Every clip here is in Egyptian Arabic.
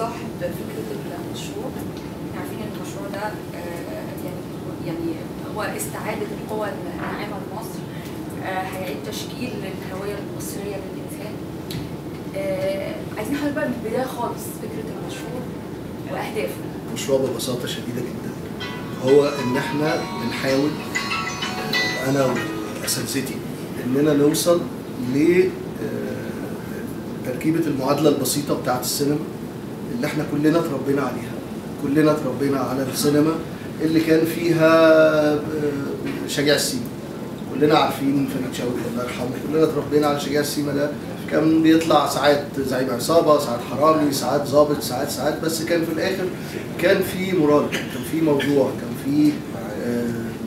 صاحب فكره المشروع عارفين ان المشروع ده آه، يعني يعني هو استعاده القوى الناعمه لمصر آه، هيعيد تشكيل الهويه المصريه للانسان آه، عايزين حضرتك بقى من البدايه خالص فكره المشروع واهدافه المشروع ببساطه شديده جدا هو ان احنا بنحاول آه، انا واساتذتي اننا نوصل ل آه، تركيبه المعادله البسيطه بتاعه السينما اللي احنا كلنا اتربينا عليها كلنا اتربينا على السينما اللي كان فيها آه، شجاع السيما كلنا عارفين فريد شوقي الله يرحمه كلنا اتربينا على شجاع السيما ده كان بيطلع ساعات زعيم عصابه ساعات حرامي ساعات ظابط ساعات ساعات بس كان في الاخر كان في مراد كان في موضوع كان في آه،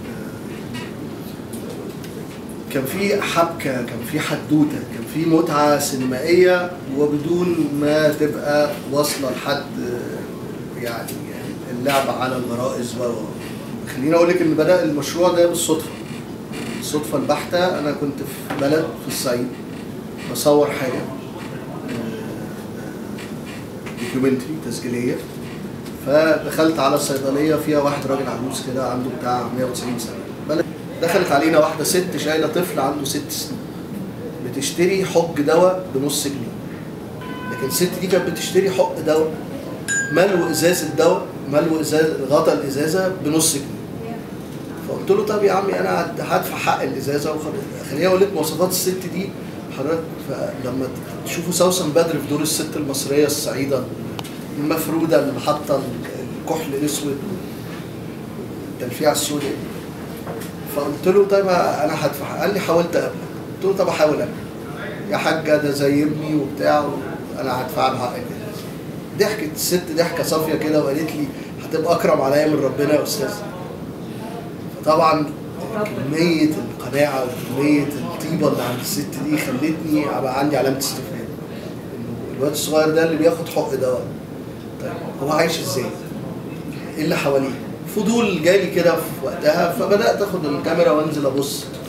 كان في حبكه كان في حدوته كان في متعه سينمائيه وبدون ما تبقى واصله لحد آه، يعني اللعب على الغرائز و خليني اقول لك ان بدا المشروع ده بالصدفه الصدفه البحته انا كنت في بلد في الصعيد بصور حاجه دوكيومنتري تسجيليه فدخلت على الصيدليه فيها واحد راجل عجوز كده عنده بتاع 190 سنه بلد دخلت علينا واحده ست شايله طفل عنده ست سنين بتشتري حق دواء بنص جنيه لكن الست دي كانت بتشتري حق دواء ملو ازاز الدواء ملو ازاز غطا الازازه بنص جنيه فقلت له طب يا عمي انا هد- هدفع حق الازازه وخلاص خليني اقول لك مواصفات الست دي حضرتك لما تشوفوا سوسن بدر في دور الست المصريه الصعيده المفروده اللي حاطه الكحل الاسود التلفيعه السوداء فقلت له طيب انا هدفع قال لي حاولت قبل قلت له طب احاول انا يا حاجه ده زي ابني وبتاع انا هدفع له حق كده ضحكت الست ضحكه صافيه كده وقالت لي هتبقى اكرم عليا من ربنا يا استاذ فطبعا كميه القناعه وكميه الطيبه اللي عند الست دي خلتني ابقى عندي علامه استفهام إنه الواد الصغير ده اللي بياخد حق دواء طيب هو عايش ازاي؟ ايه اللي حواليه؟ فضول جالي كده في وقتها فبدات اخد الكاميرا وانزل ابص